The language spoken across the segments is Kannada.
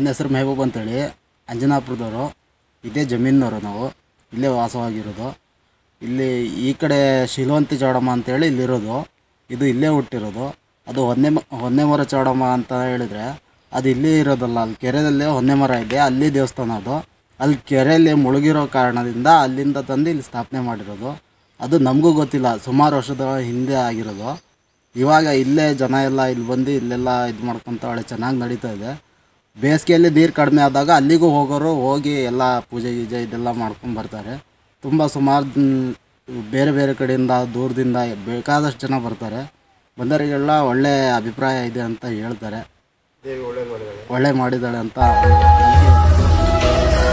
ನನ್ನ ಹೆಸರು ಮೆಹಬೂಬ್ ಅಂತೇಳಿ ಅಂಜನಾಪುರದವರು ಇದೇ ಜಮೀನವರು ನಾವು ಇಲ್ಲೇ ವಾಸವಾಗಿರೋದು ಇಲ್ಲಿ ಈ ಕಡೆ ಶಿಲವಂತಿ ಚೌಡಮ್ಮ ಅಂತೇಳಿ ಇಲ್ಲಿರೋದು ಇದು ಇಲ್ಲೇ ಹುಟ್ಟಿರೋದು ಅದು ಹೊನ್ನೆ ಮ- ಹೊನ್ನೆ ಮರ ಚೌಡಮ್ಮ ಅಂತ ಹೇಳಿದರೆ ಅದು ಇಲ್ಲೇ ಇರೋದಲ್ಲ ಅಲ್ಲಿ ಕೆರೆಯಲ್ಲೇ ಹೊನ್ನೆ ಮರ ಇದೆ ಅಲ್ಲಿ ದೇವಸ್ಥಾನ ಅದು ಅಲ್ಲಿ ಕೆರೆಯಲ್ಲಿ ಮುಳುಗಿರೋ ಕಾರಣದಿಂದ ಅಲ್ಲಿಂದ ತಂದು ಇಲ್ಲಿ ಸ್ಥಾಪನೆ ಮಾಡಿರೋದು ಅದು ನಮಗೂ ಗೊತ್ತಿಲ್ಲ ಸುಮಾರು ವರ್ಷದ ಹಿಂದೆ ಆಗಿರೋದು ಇವಾಗ ಇಲ್ಲೇ ಜನ ಎಲ್ಲ ಇಲ್ಲಿ ಬಂದು ಇಲ್ಲೆಲ್ಲ ಇದು ಮಾಡ್ಕೊತ ಒಳ್ಳೆ ಚೆನ್ನಾಗಿ ನಡೀತಾ ಇದೆ ಬೇಸಿಗೆಯಲ್ಲಿ ನೀರು ಕಡಿಮೆ ಆದಾಗ ಅಲ್ಲಿಗೂ ಹೋಗೋರು ಹೋಗಿ ಎಲ್ಲ ಪೂಜೆ ಗೀಜೆ ಇದೆಲ್ಲ ಮಾಡ್ಕೊಂಡು ಬರ್ತಾರೆ ತುಂಬ ಸುಮಾರು ಬೇರೆ ಬೇರೆ ಕಡೆಯಿಂದ ದೂರದಿಂದ ಬೇಕಾದಷ್ಟು ಜನ ಬರ್ತಾರೆ ಬಂದವರಿಗೆಲ್ಲ ಒಳ್ಳೆ ಅಭಿಪ್ರಾಯ ಇದೆ ಅಂತ ಹೇಳ್ತಾರೆ ಒಳ್ಳೆ ಮಾಡಿದ್ದಾಳೆ ಅಂತ ನಂಬಿಕೆ ಇದೆ.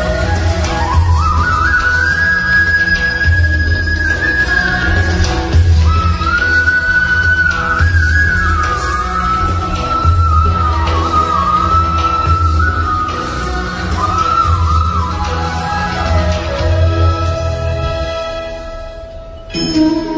Thank